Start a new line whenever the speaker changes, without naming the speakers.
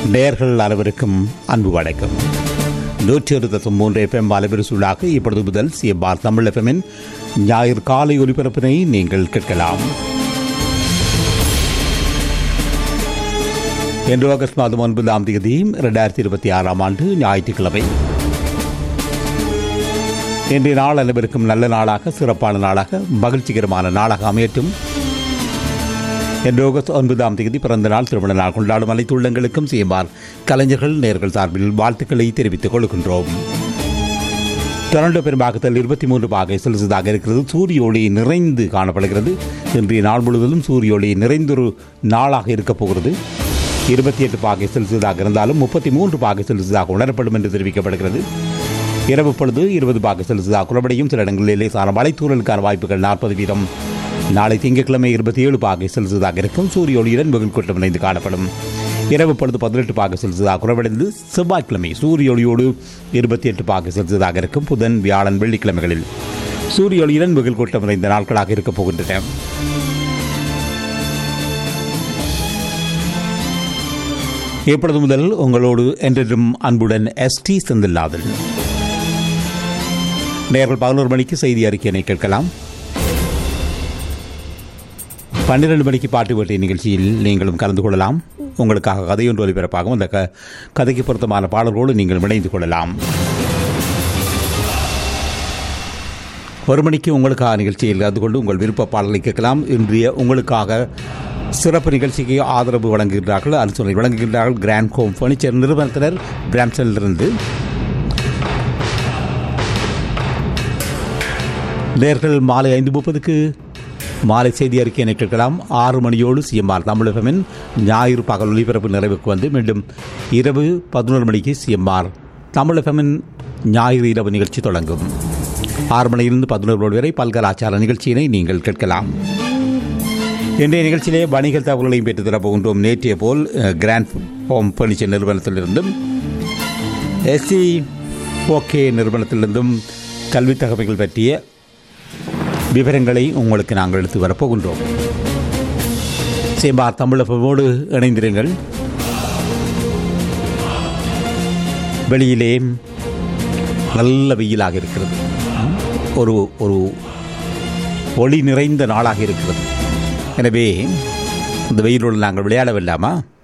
நேர்கள் அனைவருக்கும் அன்பு வணக்கம் நூற்றி இருபத்தி மூன்று எஃப்எம் அலைவரிசூடாக இப்பொழுது முதல் சிஎம்ஆர் தமிழ் எஃப்எம்மின் ஞாயிறு காலை ஒலிபரப்பினை நீங்கள் கேட்கலாம் இன்று ஆகஸ்ட் மாதம் ஒன்பதாம் தேதி இரண்டாயிரத்தி இருபத்தி ஆறாம் ஆண்டு ஞாயிற்றுக்கிழமை இன்றைய நாள் அனைவருக்கும் நல்ல நாளாக சிறப்பான நாளாக மகிழ்ச்சிகரமான நாளாக அமையட்டும் இன்று ஆகஸ்ட் ஒன்பதாம் தேதி பிறந்த நாள் திருமண நாள் கொண்டாடும் அனைத்து உள்ளங்களுக்கும் செய்யுமாறு கலைஞர்கள் நேர்கள் சார்பில் வாழ்த்துக்களை தெரிவித்துக் கொள்கின்றோம் டொரண்டோ பெரும்பாக்கத்தில் இருபத்தி மூன்று பாகை செல்சியஸாக இருக்கிறது சூரிய ஒளி நிறைந்து காணப்படுகிறது இன்றைய நாள் முழுவதும் சூரிய ஒளி நிறைந்தொரு நாளாக இருக்கப் போகிறது இருபத்தி எட்டு பாகை செல்சியஸாக இருந்தாலும் முப்பத்தி மூன்று பாகை செல்சியஸாக உணரப்படும் என்று தெரிவிக்கப்படுகிறது இரவு பொழுது இருபது பாகை செல்சியஸாக குறைபடையும் சில இடங்களில் லேசான மழைத்தூரலுக்கான வாய்ப்புகள் நாற்பது வீதம் நாளை திங்கட்கிழமை இருபத்தி ஏழு பாகை செல்சியஸாக இருக்கும் சூரிய ஒளியுடன் வெகுள் கூட்டம் இணைந்து காணப்படும் இரவு பொழுது பதினெட்டு பாகை செல்சியஸாக குறைவடைந்து செவ்வாய்க்கிழமை சூரிய ஒளியோடு இருபத்தி எட்டு பாகை செல்சியஸாக இருக்கும் புதன் வியாழன் வெள்ளிக்கிழமைகளில் சூரிய ஒளியுடன் வெகுள் கூட்டம் நிறைந்த நாட்களாக இருக்கப் போகின்றன இப்பொழுது முதல் உங்களோடு என்றென்றும் அன்புடன் எஸ்டி செந்தில்நாதன் நேர்கள் பதினோரு மணிக்கு செய்தி அறிக்கையினை கேட்கலாம் பன்னிரண்டு மணிக்கு பாட்டு வேட்டை நிகழ்ச்சியில் நீங்களும் கலந்து கொள்ளலாம் உங்களுக்காக கதையொன்று ஒலிபரப்பாகும் அந்த க கதைக்கு பொருத்தமான பாடல்களோடு நீங்கள் இணைந்து கொள்ளலாம் ஒரு மணிக்கு உங்களுக்காக நிகழ்ச்சியில் கலந்து கொண்டு உங்கள் விருப்ப பாடலை கேட்கலாம் இன்றைய உங்களுக்காக சிறப்பு நிகழ்ச்சிக்கு ஆதரவு வழங்குகின்றார்கள் ஆலோசனை வழங்குகின்றார்கள் கிராண்ட் ஹோம் ஃபர்னிச்சர் நிறுவனத்தினர் பிராம்சனிலிருந்து நேர்கள் மாலை ஐந்து முப்பதுக்கு மாலை செய்தி அறிக்கையினை கேட்கலாம் ஆறு மணியோடு சிஎம்ஆர் தமிழகமின் ஞாயிறு பகல் ஒலிபரப்பு நிறைவுக்கு வந்து மீண்டும் இரவு பதினோரு மணிக்கு சிஎம்ஆர் தமிழகமின் ஞாயிறு இரவு நிகழ்ச்சி தொடங்கும் ஆறு மணியிலிருந்து பதினோரு மணி வரை பல்கலாச்சார நிகழ்ச்சியினை நீங்கள் கேட்கலாம் இன்றைய நிகழ்ச்சியிலே வணிகர் தகவல்களையும் பெற்றுத் தரப் போகின்றோம் நேற்றைய போல் கிராண்ட் ஹோம் பர்னிச்சர் நிறுவனத்திலிருந்தும் எஸ்சி ஓகே நிறுவனத்திலிருந்தும் கல்வித் தகவல்கள் பற்றிய விவரங்களை உங்களுக்கு நாங்கள் எடுத்து வரப்போகின்றோம் சேம்பார் தமிழகமோடு இணைந்திருங்கள் வெளியிலே நல்ல வெயிலாக இருக்கிறது ஒரு ஒரு ஒளி நிறைந்த நாளாக இருக்கிறது எனவே இந்த வெயிலோடு நாங்கள் விளையாட வேண்டாமா